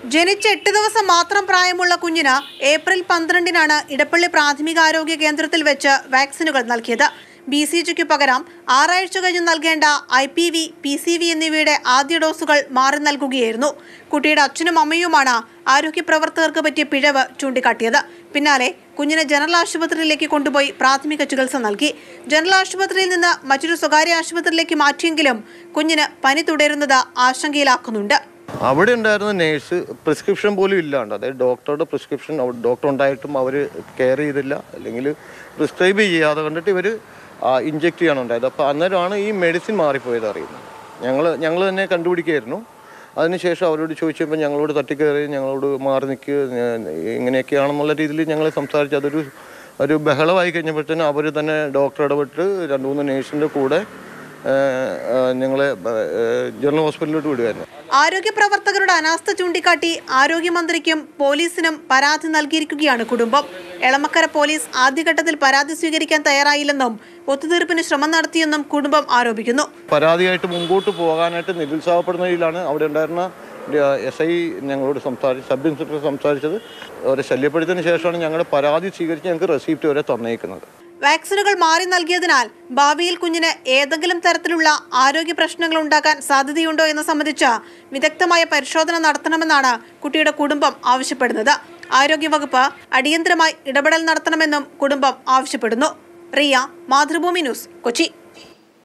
ജനിച്ച് എട്ട് ദിവസം മാത്രം പ്രായമുള്ള കുഞ്ഞിന് ഏപ്രിൽ പന്ത്രണ്ടിനാണ് ഇടപ്പള്ളി പ്രാഥമികാരോഗ്യ കേന്ദ്രത്തിൽ വെച്ച് വാക്സിനുകൾ നൽകിയത് ബി സി ജിക്ക് പകരം ആറാഴ്ച കഴിഞ്ഞ് നൽകേണ്ട I P V P C V എന്നിവയുടെ ആദ്യ ഡോസുകൾ മാറി നൽകുകയായിരുന്നു കുട്ടിയുടെ അച്ഛനും അമ്മയുമാണ് ആരോഗ്യ പ്രവർത്തകർക്ക് പറ്റിയ പിഴവ് ചൂണ്ടിക്കാട്ടിയത് പിന്നാലെ കുഞ്ഞിനെ ജനറൽ ആശുപത്രിയിലേക്ക് കൊണ്ടുപോയി പ്രാഥമിക ചികിത്സ നൽകി ജനറൽ ആശുപത്രിയിൽ നിന്ന് മറ്റൊരു സ്വകാര്യ ആശുപത്രിയിലേക്ക് മാറ്റിയെങ്കിലും കുഞ്ഞിന് പനി തുടരുന്നത് ആശങ്കയിലാക്കുന്നുണ്ട് അവിടെ ഉണ്ടായിരുന്ന നേഴ്സ് പ്രിസ്ക്രിപ്ഷൻ പോലും ഇല്ലാണ്ട് അതായത് ഡോക്ടറുടെ പ്രിസ്ക്രിപ്ഷൻ ഡോക്ടർ ഉണ്ടായിട്ടും അവർ കെയർ ചെയ്തില്ല അല്ലെങ്കിൽ പ്രിസ്ക്രൈബ് ചെയ്യാതെ കണ്ടിട്ട് ഇവർ ഇഞ്ചെക്ട് ചെയ്യാണ് ഉണ്ടായത് അപ്പോൾ അന്നേരമാണ് ഈ മെഡിസിൻ മാറിപ്പോയത് അറിയുന്നത് ഞങ്ങൾ ഞങ്ങൾ തന്നെ കണ്ടുപിടിക്കുകയായിരുന്നു അതിനുശേഷം അവരോട് ചോദിച്ചപ്പോൾ ഞങ്ങളോട് തട്ടിക്കയറി ഞങ്ങളോട് മാറി നിൽക്കുക ഇങ്ങനെയൊക്കെയാണെന്നുള്ള രീതിയിൽ ഞങ്ങൾ സംസാരിച്ച് അതൊരു ഒരു ബഹളമായി കഴിഞ്ഞപ്പോഴത്തേനും അവർ തന്നെ ഡോക്ടർ ഇടപെട്ട് രണ്ട് മൂന്ന് നേഴ്സിൻ്റെ കൂടെ ഞങ്ങളെ ജനറൽ ഹോസ്പിറ്റലിലോട്ട് വിടുമായിരുന്നു ആരോഗ്യ പ്രവർത്തകരുടെ അനാസ്ഥ ചൂണ്ടിക്കാട്ടി ആരോഗ്യമന്ത്രിക്കും പോലീസിനും പരാതി നൽകിയിരിക്കുകയാണ് കുടുംബം എളമക്കര പോലീസ് ആദ്യഘട്ടത്തിൽ പരാതി സ്വീകരിക്കാൻ തയ്യാറായില്ലെന്നും ഒത്തുതീർപ്പിന് ശ്രമം നടത്തിയെന്നും കുടുംബം ആരോപിക്കുന്നു പരാതിയായിട്ട് മുമ്പോട്ട് പോകാനായിട്ട് നിരുത്സാഹപ്പെടുന്നതിലാണ് അവിടെ ഉണ്ടായിരുന്ന എസ് ഐ ഞങ്ങളോട് സംസാരിച്ച് സബ് ഇൻസ്പെക്ടർ സംസാരിച്ചത് അവരെ ശല്യപ്പെടുത്തിയതിന് ശേഷമാണ് ഞങ്ങളുടെ പരാതി സ്വീകരിച്ച് ഞങ്ങൾക്ക് റെസിപ്റ്റ് വരെ തന്നേക്കുന്നത് വാക്സിനുകൾ മാറി നൽകിയതിനാൽ ഭാവിയിൽ കുഞ്ഞിന് ഏതെങ്കിലും തരത്തിലുള്ള ആരോഗ്യ പ്രശ്നങ്ങൾ ഉണ്ടാകാൻ സാധ്യതയുണ്ടോ എന്ന് സംബന്ധിച്ച് വിദഗ്ധമായ പരിശോധന നടത്തണമെന്നാണ് കുട്ടിയുടെ കുടുംബം ആവശ്യപ്പെടുന്നത് ആരോഗ്യവകുപ്പ് അടിയന്തരമായി ഇടപെടൽ നടത്തണമെന്നും കുടുംബം ആവശ്യപ്പെടുന്നു റിയ മാതൃഭൂമി ന്യൂസ് കൊച്ചി